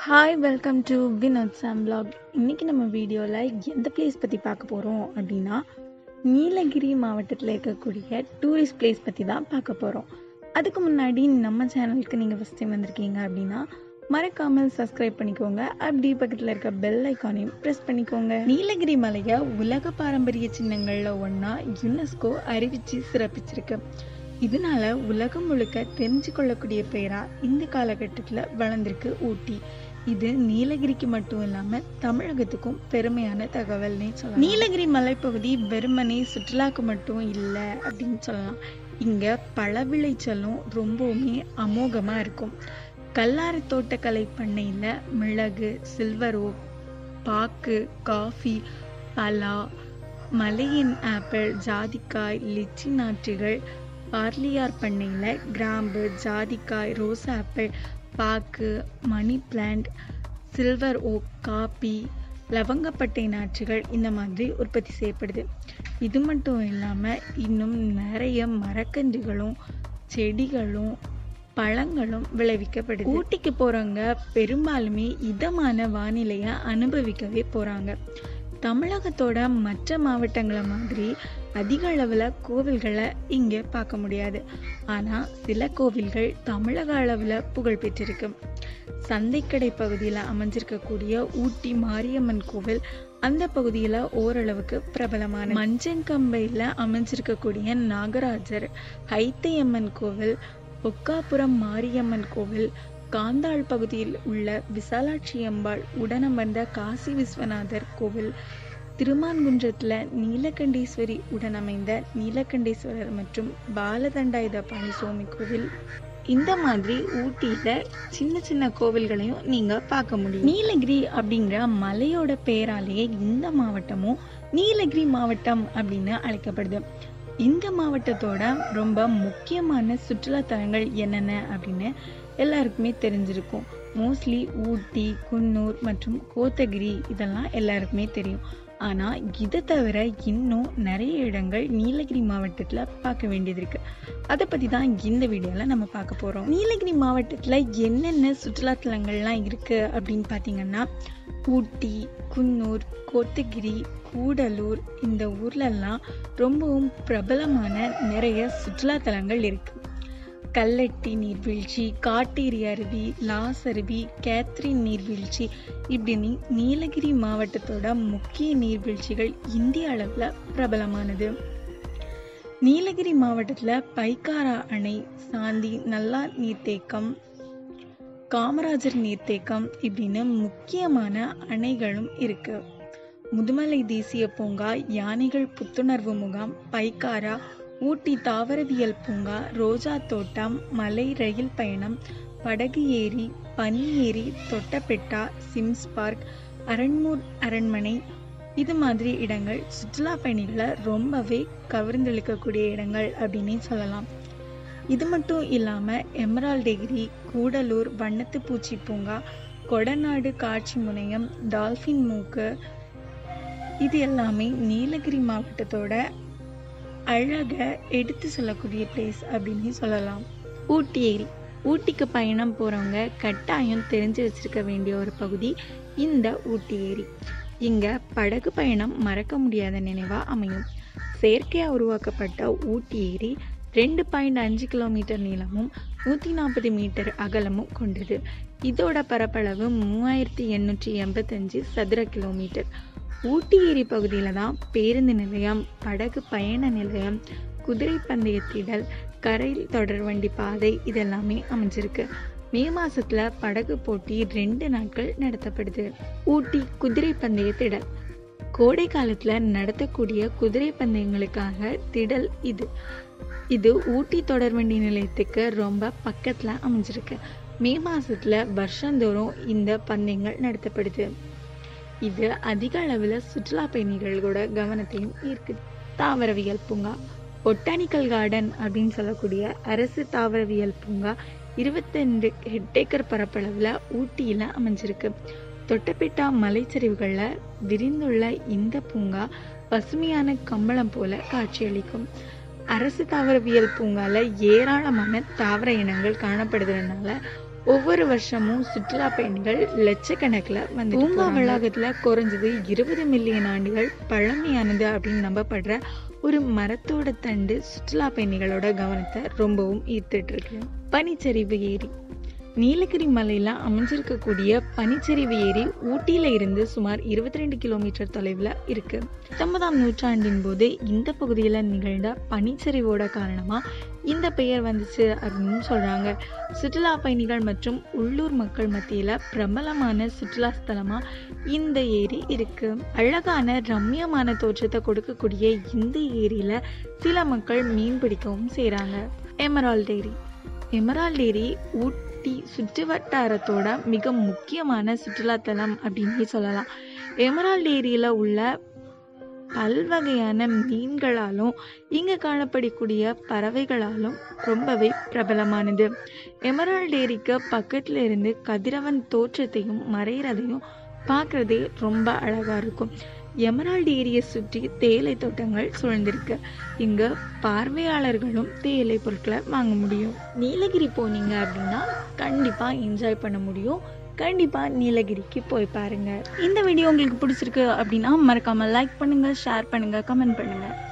hi welcome to Vinod Sam vlog இன்னைக்கு நம்ம வீடியோவில் எந்த பிளேஸ் பற்றி பார்க்க போகிறோம் அப்படின்னா நீலகிரி மாவட்டத்தில் இருக்கக்கூடிய டூரிஸ்ட் பிளேஸ் பற்றி தான் பார்க்க போகிறோம் அதுக்கு முன்னாடி நம்ம சேனலுக்கு நீங்கள் ஃபஸ்ட் டைம் வந்திருக்கீங்க அப்படின்னா மறக்காமல் சப்ஸ்கிரைப் பண்ணிக்கோங்க அப்படி பக்கத்தில் இருக்க பெல் ஐக்கானையும் ப்ரெஸ் பண்ணிக்கோங்க நீலகிரி மலையை உலக பாரம்பரிய சின்னங்களில் ஒன்றா யுனெஸ்கோ அறிவித்து சிறப்பிச்சிருக்கு இதனால உலகம் முழுக்க தெரிஞ்சு கொள்ளக்கூடிய பெயரா இந்த காலகட்டத்தில் வளர்ந்திருக்கு ஊட்டி இது நீலகிரிக்கு மட்டும் இல்லாம தமிழகத்துக்கும் பெருமையான தகவல்னே சொல்லலாம் நீலகிரி மலைப்பகுதி வெறுமனே சுற்றுலாக்கு மட்டும் இல்லை அப்படின்னு சொல்லலாம் இங்க பழ விளைச்சலும் ரொம்பவுமே அமோகமா இருக்கும் கல்லாறு தோட்டக்கலை பண்ணையில மிளகு சில்வர் ஓக் பாக்கு காஃபி பலா மலையின் ஆப்பிள் ஜாதிக்காய் லிச்சி நாற்றுகள் பார்லியார் பண்ணையில் கிராம்பு ஜாதிக்காய் ரோஸ் ஆப்பிள் பாக்கு money plant silver oak coffee லவங்கப்பட்டை நாற்றுகள் இந்த மாதிரி உற்பத்தி செய்யப்படுது இது மட்டும் இல்லாமல் இன்னும் நிறைய மரக்கன்றுகளும் செடிகளும் பழங்களும் விளைவிக்கப்படுது ஊட்டிக்கு போகிறவங்க பெரும்பாலுமே இதமான வானிலையை அனுபவிக்கவே போகிறாங்க தமிழகத்தோட மற்ற மாவட்டங்களை மாதிரி அதிக அளவில் கோவில்களை இங்கே பார்க்க முடியாது ஆனால் சில கோவில்கள் தமிழக அளவில் புகழ் பெற்றிருக்கு சந்தைக்கடை பகுதியில் அமைஞ்சிருக்கக்கூடிய ஊட்டி மாரியம்மன் கோவில் அந்த பகுதியில் ஓரளவுக்கு பிரபலமான மஞ்சங்கம்பையில் அமைஞ்சிருக்கக்கூடிய நாகராஜர் ஐத்தையம்மன் கோவில் பொக்காபுரம் மாரியம்மன் கோவில் காந்தாள் பகுதியில் உள்ள விசாலாட்சி அம்பாள் உடனமர்ந்த காசி விஸ்வநாதர் கோவில் திருமான்குன்றத்தில் நீலகண்டேஸ்வரி உடனமைந்த நீலகண்டேஸ்வரர் மற்றும் பாலதண்டாயுதபாணி சுவாமி கோவில் இந்த மாதிரி ஊட்டியில சின்ன சின்ன கோவில்களையும் நீங்க பார்க்க முடியும் நீலகிரி அப்படிங்கிற மலையோட பெயராலேயே இந்த மாவட்டமும் நீலகிரி மாவட்டம் அப்படின்னு அழைக்கப்படுது இந்த மாவட்டத்தோட ரொம்ப முக்கியமான சுற்றுலா தலங்கள் என்னென்ன அப்படின்னு எல்லாருக்குமே தெரிஞ்சிருக்கும் மோஸ்ட்லி ஊட்டி குன்னூர் மற்றும் கோத்தகிரி இதெல்லாம் எல்லாருக்குமே தெரியும் ஆனால் இதை தவிர இன்னும் நிறைய இடங்கள் நீலகிரி மாவட்டத்தில் பார்க்க வேண்டியது இருக்கு அதை பற்றி தான் இந்த வீடியோவில் நம்ம பார்க்க போகிறோம் நீலகிரி மாவட்டத்தில் என்னென்ன சுற்றுலாத்தலங்கள்லாம் இருக்குது அப்படின்னு பார்த்தீங்கன்னா ஊட்டி குன்னூர் கோத்தகிரி கூடலூர் இந்த ஊர்லெல்லாம் ரொம்பவும் பிரபலமான நிறைய சுற்றுலாத்தலங்கள் இருக்குது கல்லட்டி நீர்வீழ்ச்சி காட்டேரி அருவி லாஸ் அருவி கேத்ரின் நீர்வீழ்ச்சி இப்படின்னு நீலகிரி மாவட்டத்தோட முக்கிய நீர்வீழ்ச்சிகள் இந்திய அளவில் பிரபலமானது நீலகிரி மாவட்டத்தில் பைக்காரா அணை சாந்தி நல்லார் நீர்த்தேக்கம் காமராஜர் நீர்த்தேக்கம் இப்படின்னு முக்கியமான அணைகளும் இருக்கு முதுமலை தேசிய பூங்கா யானைகள் புத்துணர்வு முகாம் பைக்காரா ஊட்டி தாவரவியல் பூங்கா ரோஜா தோட்டம் மலை ரயில் பயணம் படகு ஏரி பனி ஏரி தொட்டபெட்டா சிம்ஸ் பார்க் அரண்மூர் அரண்மனை இது மாதிரி இடங்கள் சுற்றுலா பயணிகளை ரொம்பவே கவர்ந்தெழுக்கக்கூடிய இடங்கள் அப்படின்னே சொல்லலாம் இது மட்டும் இல்லாமல் எமரால்டேகிரி கூடலூர் வண்ணத்து பூச்சி பூங்கா கொடநாடு காட்சி முனையம் டால்ஃபின் மூக்கு இது எல்லாமே நீலகிரி மாவட்டத்தோட அழக எடுத்து சொல்லக்கூடிய பிளேஸ் அப்படின்னு சொல்லலாம் ஊட்டி ஏரி ஊட்டிக்கு பயணம் போகிறவங்க கட்டாயம் தெரிஞ்சு வச்சிருக்க வேண்டிய ஒரு பகுதி இந்த ஊட்டி ஏரி இங்கே படகு பயணம் மறக்க முடியாத நினைவாக அமையும் செயற்கையாக உருவாக்கப்பட்ட ஊட்டி ஏரி ரெண்டு பாயிண்ட் அஞ்சு கிலோமீட்டர் நீளமும் நூற்றி நாற்பது மீட்டர் அகலமும் கொண்டது இதோட பரப்பளவு மூவாயிரத்தி எண்ணூற்றி எண்பத்தஞ்சு சதுர கிலோமீட்டர் ஊட்டி ஏரி பகுதியில் தான் பேருந்து நிலையம் படகு பயண நிலையம் குதிரை பந்தய திடல் கரை தொடர்வண்டி பாதை இதெல்லாமே அமைஞ்சிருக்கு மே மாசத்துல படகு போட்டி ரெண்டு நாட்கள் நடத்தப்படுது ஊட்டி குதிரை பந்தய திடல் கோடை காலத்துல நடத்தக்கூடிய குதிரை பந்தயங்களுக்காக திடல் இது இது ஊட்டி தொடர்வண்டி நிலையத்துக்கு ரொம்ப பக்கத்துல அமைஞ்சிருக்கு மே மாசத்துல வருஷந்தோறும் இந்த பந்தயங்கள் நடத்தப்படுது இது அதிக அளவில் சுற்றுலா பயணிகளோட கவனத்தையும் ஈர்க்குது தாவரவியல் பூங்கா பொட்டானிக்கல் கார்டன் அப்படின்னு சொல்லக்கூடிய அரசு தாவரவியல் பூங்கா இருபத்தெண்டு ஹெக்டேக்கர் பரப்பளவில் ஊட்டியில் அமைஞ்சிருக்கு தொட்டபெட்டா மலைச்சரிவுகளில் விரிந்துள்ள இந்த பூங்கா பசுமையான கம்பளம் போல காட்சியளிக்கும் அரசு தாவரவியல் பூங்கால ஏராளமான தாவர இனங்கள் காணப்படுறதுனால ஒவ்வொரு வருஷமும் சுற்றுலா பயணிகள் லட்சக்கணக்கில் வந்து பூங்கா வளாகத்தில் குறைஞ்சது இருபது மில்லியன் ஆண்டுகள் பழமையானது அப்படின்னு நம்பப்படுற ஒரு மரத்தோட தண்டு சுற்றுலா பயணிகளோட கவனத்தை ரொம்பவும் ஈர்த்துட்டு இருக்கு பனிச்சரிவு ஏரி நீலகிரி மலையில அமைஞ்சிருக்கக்கூடிய பனிச்சரிவு ஏரி ஊட்டியில இருந்து சுமார் இருபத்தி ரெண்டு கிலோமீட்டர் தொலைவில் இருக்கு பத்தொன்பதாம் நூற்றாண்டின் போது இந்த பகுதியில் நிகழ்ந்த பனிச்சரிவோட காரணமா இந்த பெயர் வந்துச்சு அப்படின்னு சொல்றாங்க சுற்றுலா பயணிகள் மற்றும் உள்ளூர் மக்கள் மத்தியில பிரபலமான சுற்றுலா ஸ்தலமா இந்த ஏரி இருக்கு அழகான ரம்மியமான தோற்றத்தை கொடுக்கக்கூடிய இந்த ஏரியில சில மக்கள் மீன் பிடிக்கவும் செய்றாங்க எமரால்ட் ஏரி எமரால்ட் ஏரி ஊட்டி சுற்று வட்டாரத்தோட மிக முக்கியமான சுற்றுலாத்தலம் அப்படின்னே சொல்லலாம் எமரால்ட் ஏரியில உள்ள பல்வகையான மீன்களாலும் இங்கு காணப்படக்கூடிய பறவைகளாலும் ரொம்பவே பிரபலமானது எமரால்ட் ஏரிக்கு பக்கத்துல இருந்து கதிரவன் தோற்றத்தையும் மறைகிறதையும் பார்க்கறதே ரொம்ப அழகா இருக்கும் எமரால்டு ஏரியை சுற்றி தேயிலை தோட்டங்கள் சூழ்ந்திருக்கு இங்க பார்வையாளர்களும் தேயிலை பொருட்களை வாங்க முடியும் நீலகிரி போனீங்க அப்படின்னா கண்டிப்பா என்ஜாய் பண்ண முடியும் கண்டிப்பா நீலகிரிக்கு போய் பாருங்க இந்த வீடியோ உங்களுக்கு பிடிச்சிருக்கு அப்படின்னா மறக்காம லைக் பண்ணுங்க ஷேர் பண்ணுங்க கமெண்ட் பண்ணுங்க